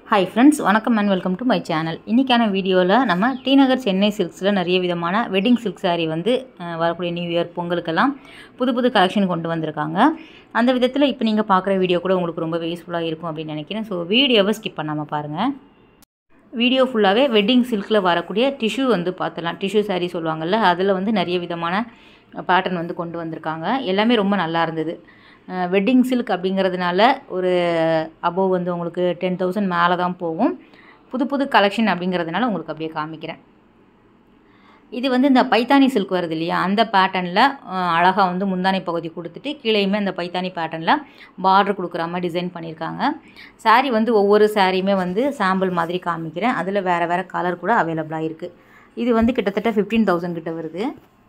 hi friends வணக்கம் and welcome to my channel இன்றைக்கான வீடியோவில் நம்ம டி நகர் சென்னை சில்க்ஸில் நிறைய விதமான வெட்டிங் சில்க் saree வந்து அஹ், வரக்கூடிய நியூ இயர் பொங்கலுக்கெல்லாம் புது புது கலெக்ஷன் கொண்டு வந்திருக்காங்க அந்த விதத்தில் இப்போ நீங்கள் பார்க்குற வீடியோ கூட உங்களுக்கு ரொம்ப யூஸ்ஃபுல்லாக இருக்கும் அப்படின்னு நினைக்கிறேன் ஸோ வீடியோவை ஸ்கிப் பண்ணாமல் பாருங்கள் வீடியோ ஃபுல்லாகவே வெட்டிங் சில்கில் வரக்கூடிய டிஷ்யூ வந்து பார்த்துலாம் டிஷ்யூ saree சொல்லுவாங்கள்ல அதில் வந்து நிறைய விதமான பேட்டர்ன் வந்து கொண்டு வந்திருக்காங்க எல்லாமே ரொம்ப நல்லா இருந்தது வெட்டிங் சில்க் அப்படிங்கிறதுனால ஒரு அபோவ் வந்து உங்களுக்கு டென் தௌசண்ட் மேலே தான் போகும் புது புது கலெக்ஷன் அப்படிங்கிறதுனால உங்களுக்கு அப்படியே காமிக்கிறேன் இது வந்து இந்த பைத்தானி சில்க் வருது இல்லையா அந்த பேட்டர்னில் அழகாக வந்து முந்தானை பகுதி கொடுத்துட்டு கீழேயுமே அந்த பைத்தானி பேட்டர்னில் பார்டர் கொடுக்குற மாதிரி டிசைன் பண்ணியிருக்காங்க saree வந்து ஒவ்வொரு சாரியுமே வந்து சாம்பிள் மாதிரி காமிக்கிறேன் அதில் வேறு வேறு கலர் கூட அவைலபிளாக இருக்குது இது வந்து கிட்டத்தட்ட ஃபிஃப்டீன் தௌசண்ட் கிட்ட வருது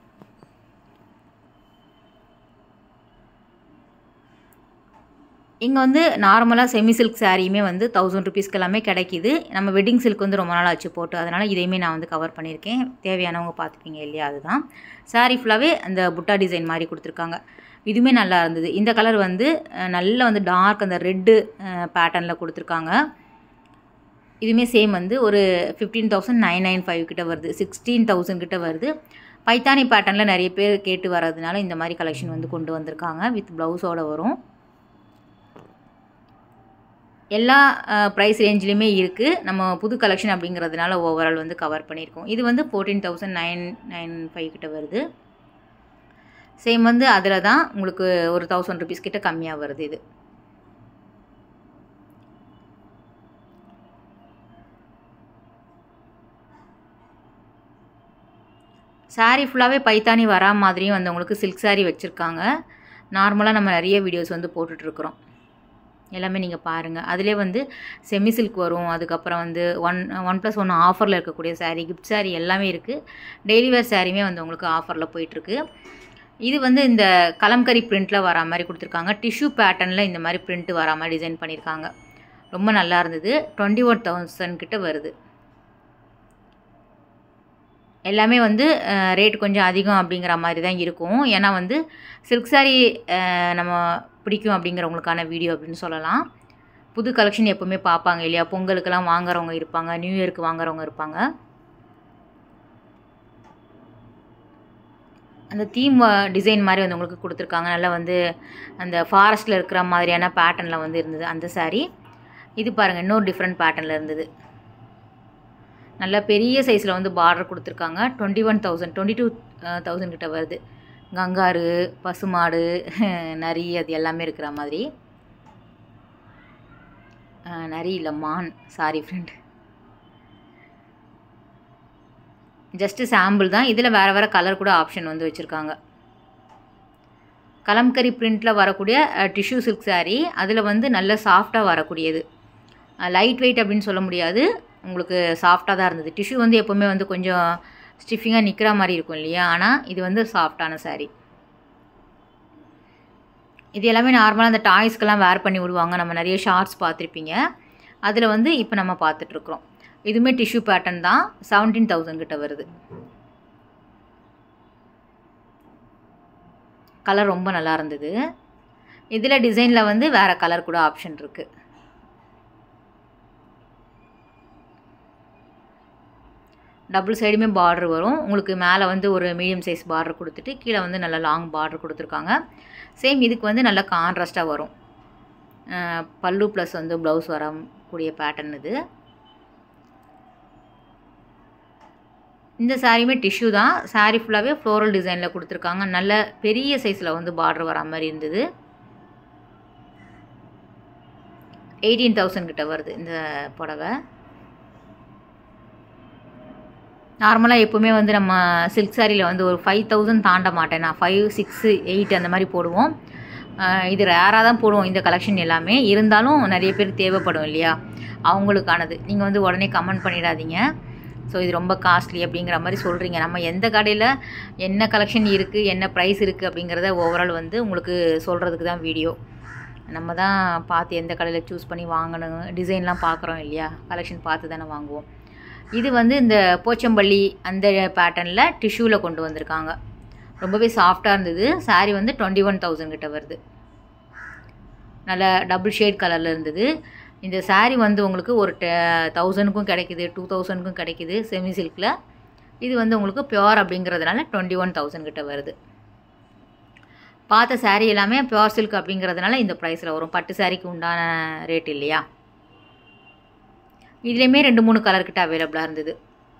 இங்கே வந்து நார்மலாக செமி சில்க் சாரியுமே வந்து தௌசண்ட் ருபீஸ்க்கு எல்லாமே கிடைக்கிது நம்ம வெட்டிங் சில்க் வந்து ரொம்ப நாள் ஆச்சு போட்டு அதனால் இதையுமே நான் வந்து கவர் பண்ணியிருக்கேன் தேவையானவங்க பார்த்துப்பீங்க இல்லையா அதுதான் சாரீ ஃபுல்லாகவே அந்த புட்டா டிசைன் மாதிரி கொடுத்துருக்காங்க இதுவுமே நல்லா இருந்தது இந்த கலர் வந்து அஹ், நல்ல வந்து டார்க் அந்த ரெட்டு பேட்டர்னில் கொடுத்துருக்காங்க இதுவுமே சேம் வந்து ஒரு fifteen thousand nine nine five கிட்ட வருது சிக்ஸ்டீன் தௌசண்ட் கிட்ட வருது பைத்தானி பேட்டர்னில் நிறைய பேர் கேட்டு வர்றதுனால இந்த மாதிரி கலெக்ஷன் வந்து கொண்டு வந்திருக்காங்க வித் ப்ளவுஸோட வரும் எல்லா ப்ரைஸ் ரேஞ்சிலையுமே இருக்குது நம்ம புது கலெக்ஷன் அப்படிங்கிறதுனால ஓவரால் வந்து கவர் பண்ணியிருக்கோம் இது வந்து fourteen thousand nine nine five கிட்ட வருது சேம் வந்து அதில் தான் உங்களுக்கு ஒரு தௌசண்ட் ருபீஸ் கிட்ட கம்மியாக வருது இது saree ஃபுல்லாகவே பைத்தானி வரா மாதிரியும் வந்து உங்களுக்கு சில்க் saree வச்சுருக்காங்க நார்மலாக நம்ம நிறைய வீடியோஸ் வந்து போட்டுட்ருக்குறோம் எல்லாமே நீங்கள் பாருங்கள் அதிலே வந்து செமி சில்க் வரும் அதுக்கப்புறம் வந்து ஒன் ஒன் ப்ளஸ் ஒன் ஆஃபரில் இருக்கக்கூடிய saree கிஃப்ட் saree எல்லாமே இருக்குது டெய்லி வேர் சாரியுமே வந்து உங்களுக்கு ஆஃபரில் போயிட்டுருக்கு இது வந்து இந்த கலம்கரி பிரிண்ட்டில் வரா மாதிரி கொடுத்துருக்காங்க டிஷ்யூ பேட்டர்னில் இந்த மாதிரி பிரிண்ட் வரா மாதிரி டிசைன் பண்ணியிருக்காங்க ரொம்ப நல்லா இருந்தது டுவெண்ட்டி ஒன் தௌசண்ட் கிட்ட வருது எல்லாமே வந்து ரேட் கொஞ்சம் அதிகம் அப்படிங்கிற மாதிரி தான் இருக்கும் ஏன்னா வந்து சில்க் saree அஹ், நம்ம பிடிக்கும் அப்படிங்கிறவங்களுக்கான வீடியோ அப்படின்னு சொல்லலாம் புது கலெக்ஷன் எப்போவுமே பார்ப்பாங்க இல்லையா பொங்கலுக்கெல்லாம் வாங்குறவங்க இருப்பாங்க நியூ இயருக்கு வாங்குறவங்க இருப்பாங்க அந்த தீம் டிசைன் மாதிரி வந்து உங்களுக்கு கொடுத்துருக்காங்க நல்லா வந்து அந்த ஃபாரஸ்ட்டில் இருக்கிற மாதிரியான பேட்டர்னில் வந்து இருந்தது அந்த saree இது பாருங்கள் இன்னொரு டிஃப்ரெண்ட் பேட்டர்னில் இருந்தது நல்ல பெரிய சைஸில் வந்து பார்டர் கொடுத்துருக்காங்க twenty one thousand twenty two thousand கிட்ட வருது கங்காரு பசுமாடு நரி அது எல்லாமே இருக்கிற மாதிரி அஹ், நரி இல்லை மான் சாரி ஃப்ரெண்ட் ஜஸ்ட்டு சாம்பிள் தான் இதில் வேறு வேறு கலர் கூட ஆப்ஷன் வந்து வச்சுருக்காங்க கலம்கரி பிரிண்ட்டில் வரக்கூடிய டிஷ்யூ சில்க் saree அதில் வந்து நல்ல சாஃப்டாக வரக்கூடியது லைட் வெயிட் அப்படின்னு சொல்ல முடியாது உங்களுக்கு சாஃப்டாக தான் இருந்தது டிஷ்யூ வந்து எப்போவுமே வந்து கொஞ்சம் ஸ்டிஃபிங்காக நிற்கிற மாதிரி இருக்கும் இல்லையா ஆனால் இது வந்து சாஃப்டான saree இது எல்லாமே நார்மலாக அந்த டாய்ஸ்க்கெல்லாம் வேர் பண்ணி விடுவாங்க நம்ம நிறைய ஷார்ட்ஸ் பார்த்துருப்பீங்க அதில் வந்து இப்போ நம்ம பார்த்துட்ருக்குறோம் இதுவுமே டிஷ்யூ பேட்டர்ன் தான் செவன்டீன் தௌசண்ட் கிட்ட வருது கலர் ரொம்ப நல்லா இருந்தது இதில் டிசைனில் வந்து வேறு கலர் கூட ஆப்ஷன் இருக்குது டபுள் சைடுமே பார்டர் வரும் உங்களுக்கு மேலே வந்து ஒரு மீடியம் சைஸ் பார்டர் கொடுத்துட்டு கீழே வந்து நல்ல லாங் பார்டர் கொடுத்துருக்காங்க சேம் இதுக்கு வந்து நல்ல கான்ட்ராஸ்ட்டாக வரும் அஹ் பல்லு ப்ளஸ் வந்து ப்ளவுஸ் வரக்கூடிய பேட்டர்ன் இது இந்த சாரியுமே டிஷ்யூ தான் saree ஃபுல்லாகவே ஃப்ளோரல் டிசைனில் கொடுத்துருக்காங்க நல்ல பெரிய சைஸில் வந்து பார்டர் வரா மாதிரி இருந்தது எயிட்டீன் தௌசண்ட் கிட்ட வருது இந்த புடவை நார்மலாக எப்போவுமே வந்து நம்ம சில்க் சாரியில் வந்து ஒரு ஃபைவ் தௌசண்ட் தாண்ட மாட்டேன் நான் ஃபைவ் சிக்ஸு எயிட் அந்த மாதிரி போடுவோம் அஹ் இது ரேராக தான் போடுவோம் இந்த கலெக்ஷன் எல்லாமே இருந்தாலும் நிறைய பேர் தேவைப்படும் இல்லையா அவங்களுக்கானது நீங்கள் வந்து உடனே கமெண்ட் பண்ணிடாதீங்க ஸோ இது ரொம்ப காஸ்ட்லி அப்படிங்கிற மாதிரி சொல்கிறீங்க நம்ம எந்த கடையில் என்ன கலெக்ஷன் இருக்குது என்ன ப்ரைஸ் இருக்குது அப்படிங்கிறத ஓவரால் வந்து உங்களுக்கு சொல்கிறதுக்கு தான் வீடியோ நம்ம தான் பார்த்து எந்த கடையில் சூஸ் பண்ணி வாங்கணும் டிசைன்லாம் பார்க்குறோம் இல்லையா கலெக்ஷன் பார்த்து தானே வாங்குவோம் இது வந்து இந்த போச்சம்பள்ளி அந்த பேட்டர்னில் டிஷ்யூவில் கொண்டு வந்திருக்காங்க ரொம்பவே சாஃப்டாக இருந்தது saree வந்து டுவெண்ட்டி ஒன் தௌசண்ட் கிட்ட வருது நல்ல டபுள் ஷேட் கலரில் இருந்தது இந்த saree வந்து உங்களுக்கு ஒரு தௌசண்ட்க்கும் கிடைக்குது டூ தௌசண்ட்க்கும் கிடைக்குது செமி சில்கில் இது வந்து உங்களுக்கு பியோர் அப்படிங்கிறதுனால டுவெண்ட்டி ஒன் தௌசண்ட் கிட்ட வருது பார்த்த saree எல்லாமே பியோர் சில்க் அப்படிங்கிறதுனால இந்த ப்ரைஸில் வரும் பட்டு சாரிக்கு உண்டான ரேட் இல்லையா இதுலேயுமே ரெண்டு மூணு கலர் கிட்ட அவைலபிளாக இருந்தது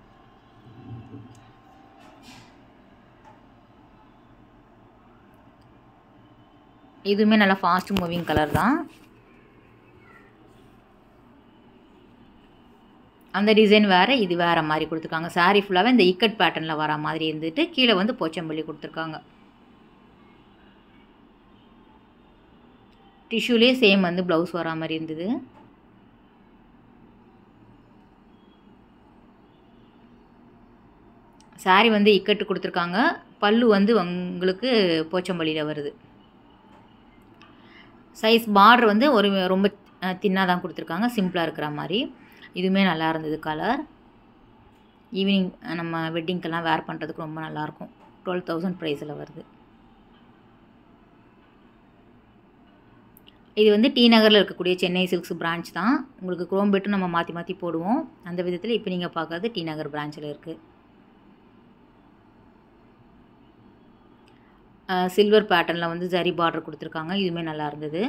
இதுவுமே நல்லா ஃபாஸ்ட் மூவிங் கலர் தான் அந்த டிசைன் வேறு இது வேறு மாதிரி கொடுத்துருக்காங்க saree ஃபுல்லாகவே இந்த இக்கட் பேட்டர்னில் வர மாதிரி இருந்துட்டு கீழே வந்து போச்சம்பள்ளி கொடுத்துருக்காங்க டிஷ்யூலேயே சேம் வந்து ப்ளவுஸ் வரா மாதிரி இருந்தது saree வந்து இக்கட்டு கொடுத்துருக்காங்க பல்லு வந்து உங்களுக்கு போச்சம்பள்ளியில் வருது சைஸ் பார்டர் வந்து ஒரு ரொம்ப தின்னாக தான் கொடுத்துருக்காங்க சிம்பிளாக இருக்கிற மாதிரி இதுவுமே நல்லா இருந்தது கலர் ஈவினிங் நம்ம வெட்டிங்க்கெல்லாம் வேர் பண்ணுறதுக்கு ரொம்ப நல்லாயிருக்கும் டுவெல் தௌசண்ட் ப்ரைஸில் வருது இது வந்து டி நகரில் இருக்கக்கூடிய சென்னை சில்க்ஸ் பிரான்ச் தான் உங்களுக்கு குரோம் பெட்டும் நம்ம மாற்றி மாற்றி போடுவோம் அந்த விதத்தில் இப்போ நீங்கள் பார்க்குறது டி நகர் பிரான்ச்சில் இருக்குது சில்வர் பேட்டர்னில் வந்து ஜரி பார்டர் கொடுத்துருக்காங்க இதுவுமே நல்லா இருந்தது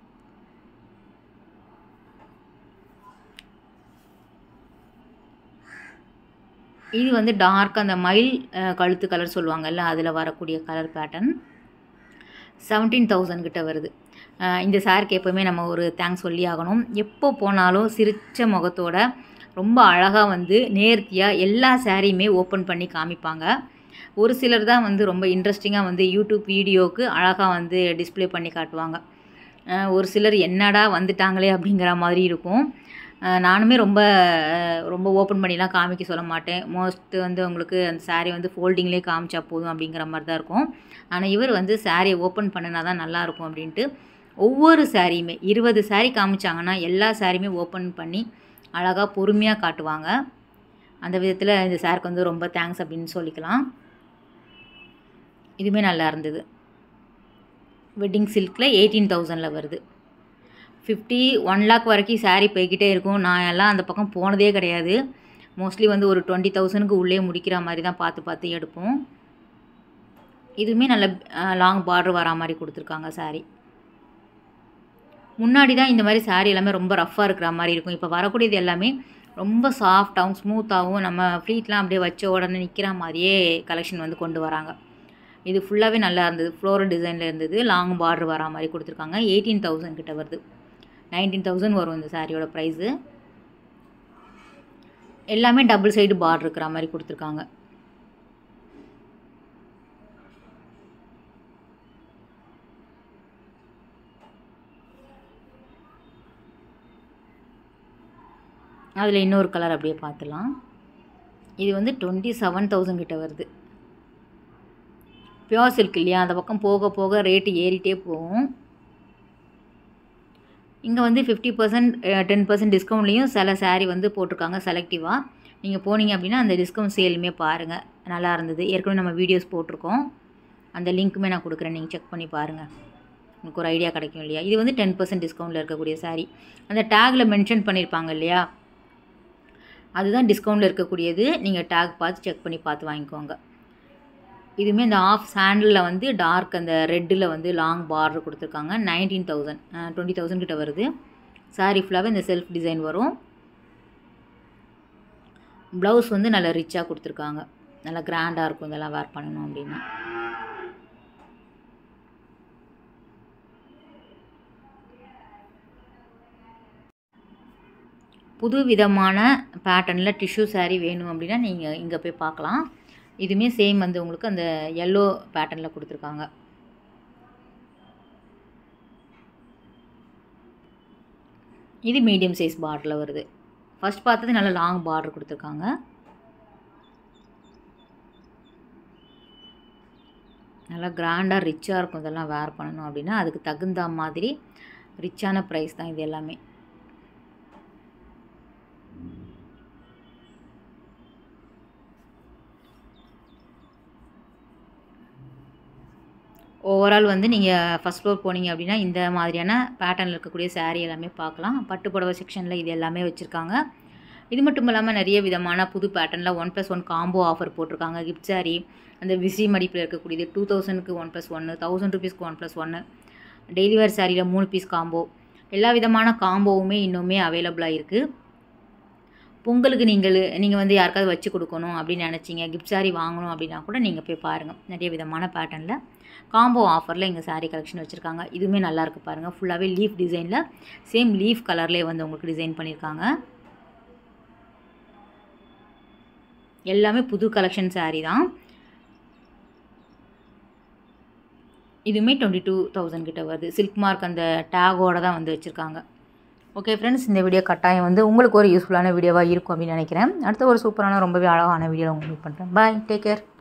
இது வந்து டார்க் அந்த மயில் கழுத்து கலர் சொல்லுவாங்கல்ல அதில் வரக்கூடிய கலர் பேட்டர்ன் செவன்டீன் தௌசண்ட் கிட்ட வருது இந்த சாருக்கு எப்போவுமே நம்ம ஒரு தேங்க்ஸ் சொல்லி ஆகணும் எப்போ போனாலும் சிரித்த முகத்தோட ரொம்ப அழகாக வந்து நேர்த்தியாக எல்லா சாரியுமே ஓப்பன் பண்ணி காமிப்பாங்க ஒரு சிலர் தான் வந்து ரொம்ப இன்ட்ரெஸ்டிங்காக வந்து யூடியூப் வீடியோவுக்கு அழகாக வந்து டிஸ்பிளே பண்ணி காட்டுவாங்க ஒரு சிலர் என்னடா வந்துட்டாங்களே அப்படிங்கிற மாதிரி இருக்கும் நானுமே ரொம்ப ரொம்ப ஓப்பன் பண்ணிலாம் காமிக்க சொல்ல மாட்டேன் மோஸ்ட் வந்து உங்களுக்கு அந்த சாரீ வந்து ஃபோல்டிங்லேயே காமிச்சா போதும் அப்படிங்கிற மாதிரி தான் இருக்கும் ஆனால் இவர் வந்து சாரியை ஓப்பன் பண்ணினா தான் நல்லாயிருக்கும் அப்படின்ட்டு ஒவ்வொரு சாரியுமே இருபது சாரீ காமிச்சாங்கன்னா எல்லா சாரியுமே ஓப்பன் பண்ணி அழகாக பொறுமையாக காட்டுவாங்க அந்த விதத்தில் இந்த சாருக்கு வந்து ரொம்ப தேங்க்ஸ் அப்படின்னு சொல்லிக்கலாம் இதுவுமே நல்லா இருந்தது வெட்டிங் சில்கில் எயிட்டீன் தௌசண்டில் வருது ஃபிஃப்டி ஒன் லேக் வரைக்கும் சாரீ போய்கிட்டே இருக்கும் நான் எல்லாம் அந்த பக்கம் போனதே கிடையாது மோஸ்ட்லி வந்து ஒரு டுவெண்ட்டி தௌசண்ட்க்கு உள்ளே முடிக்கிற மாதிரி தான் பார்த்து பார்த்து எடுப்போம் இதுவுமே நல்ல லாங் பார்டர் வரா மாதிரி கொடுத்துருக்காங்க சாரீ முன்னாடி தான் இந்த மாதிரி சாரீ எல்லாமே ரொம்ப ரஃப்பாக இருக்கிற மாதிரி இருக்கும் இப்போ வரக்கூடியது எல்லாமே ரொம்ப சாஃப்டாகவும் ஸ்மூத்தாகவும் நம்ம ஃப்ளீட்லாம் அப்படியே வச்ச உடனே நிற்கிற மாதிரியே கலெக்ஷன் வந்து கொண்டு வராங்க இது ஃபுல்லாகவே நல்லா இருந்தது ஃப்ளோரல் டிசைனில் இருந்தது லாங் பார்டர் வரா மாதிரி கொடுத்துருக்காங்க எயிட்டீன் தௌசண்ட் கிட்ட வருது நைன்டீன் தௌசண்ட் வரும் இந்த சாரியோட ப்ரைஸு எல்லாமே டபுள் சைடு பார்டர் இருக்கிற மாதிரி கொடுத்துருக்காங்க அதில் இன்னொரு கலர் அப்படியே பார்த்துலாம் இது வந்து டுவெண்ட்டி செவன் தௌசண்ட் கிட்ட வருது பியோர் சில்க் இல்லையா அந்த பக்கம் போக போக ரேட்டு ஏறிட்டே போகும் இங்கே வந்து ஃபிஃப்டி பர்சன்ட் டென் பர்சன்ட் டிஸ்கவுண்ட்லேயும் சில சாரீ வந்து போட்டிருக்காங்க செலக்டிவாக நீங்கள் போனீங்க அப்படின்னா அந்த டிஸ்கவுண்ட் சேலுமே பாருங்கள் நல்லா இருந்தது ஏற்கனவே நம்ம வீடியோஸ் போட்டிருக்கோம் அந்த லிங்க்குமே நான் கொடுக்குறேன் நீங்கள் செக் பண்ணி பாருங்கள் உங்களுக்கு ஒரு ஐடியா கிடைக்கும் இல்லையா இது வந்து டென் பர்சன்ட் டிஸ்கவுண்ட்டில் இருக்கக்கூடிய சாரீ அந்த டேக்கில் மென்ஷன் பண்ணியிருப்பாங்க இல்லையா அதுதான் டிஸ்கவுண்ட்டில் இருக்கக்கூடியது நீங்கள் டேக் பார்த்து செக் பண்ணி பார்த்து வாங்கிக்கோங்க இதுவுமே இந்த ஆஃப் சாண்டிலில் வந்து டார்க் அந்த ரெட்டில் வந்து லாங் பார்டர் கொடுத்துருக்காங்க நைன்டீன் தௌசண்ட் டுவெண்ட்டி தௌசண்ட் கிட்ட வருது சாரீ ஃபுல்லாகவே இந்த செல்ஃப் டிசைன் வரும் ப்ளவுஸ் வந்து நல்லா ரிச்சாக கொடுத்துருக்காங்க நல்லா கிராண்டாக இருக்கும் இதெல்லாம் வேர் பண்ணணும் அப்படின்னா புது விதமான பேட்டர்னில் டிஷ்யூ சாரீ வேணும் அப்படின்னா நீங்கள் இங்கே போய் பார்க்கலாம் இதுவுமே சேம் வந்து உங்களுக்கு அந்த எல்லோ பேட்டர்னில் கொடுத்துருக்காங்க இது மீடியம் சைஸ் பார்டரில் வருது ஃபஸ்ட் பார்த்தது நல்ல லாங் பார்டர் கொடுத்துருக்காங்க நல்லா கிராண்டாக ரிச்சாக இருக்கும் இதெல்லாம் வேர் பண்ணணும் அப்படின்னா அதுக்கு தகுந்த மாதிரி ரிச்சான ப்ரைஸ் தான் இது எல்லாமே ஓவரால் வந்து நீங்கள் ஃபஸ்ட் ஃப்ளோர் போனீங்க அப்படின்னா இந்த மாதிரியான பேட்டர்னில் இருக்கக்கூடிய saree எல்லாமே பார்க்கலாம் பட்டு புடவை செக்ஷனில் இது எல்லாமே வச்சுருக்காங்க இது மட்டும் இல்லாமல் நிறைய விதமான புது பேட்டர்னில் one plus one combo offer போட்டிருக்காங்க கிஃப்ட் saree அந்த விசி மடிப்பில் இருக்கக்கூடியது டூ தௌசண்ட்க்கு ஒன் ப்ளஸ் ஒன்று தௌசண்ட் ருபீஸ்க்கு ஒன் ப்ளஸ் ஒன்று டெய்லி வேர் சாரியில் மூணு பீஸ் காம்போ எல்லா விதமான காம்போவுமே இன்னுமே அவைலபிளாக இருக்குது பொங்கலுக்கு நீங்கள் நீங்கள் வந்து யாருக்காவது வச்சு கொடுக்கணும் அப்படின்னு நினச்சிங்க கிஃப்ட் saree வாங்கணும் அப்படின்னா கூட நீங்கள் போய் பாருங்கள் நிறைய விதமான பேட்டர்னில் காம்போ ஆஃபரில் இங்கே saree கலெக்ஷன் வச்சுருக்காங்க இதுவுமே நல்லா இருக்கு பாருங்கள் ஃபுல்லாகவே லீஃப் டிசைனில் சேம் லீஃப் கலர்லேயே வந்து உங்களுக்கு டிசைன் பண்ணியிருக்காங்க எல்லாமே புது கலெக்ஷன் saree தான் இதுவுமே டுவெண்ட்டி டூ தௌசண்ட் கிட்ட வருது சில்க் மார்க் அந்த டேகோட தான் வந்து வச்சுருக்காங்க ஓகே ஃப்ரெண்ட்ஸ் இந்த வீடியோ கட்டாயம் வந்து உங்களுக்கு ஒரு யூஸ்ஃபுல்லான வீடியோவாக இருக்கும் அப்படின்னு நினைக்கிறேன் அடுத்த ஒரு சூப்பரான ரொம்பவே அழகான வீடியோவில் உங்களுக்கு மீட் பண்ணுறேன் பாய் டேக் கேர்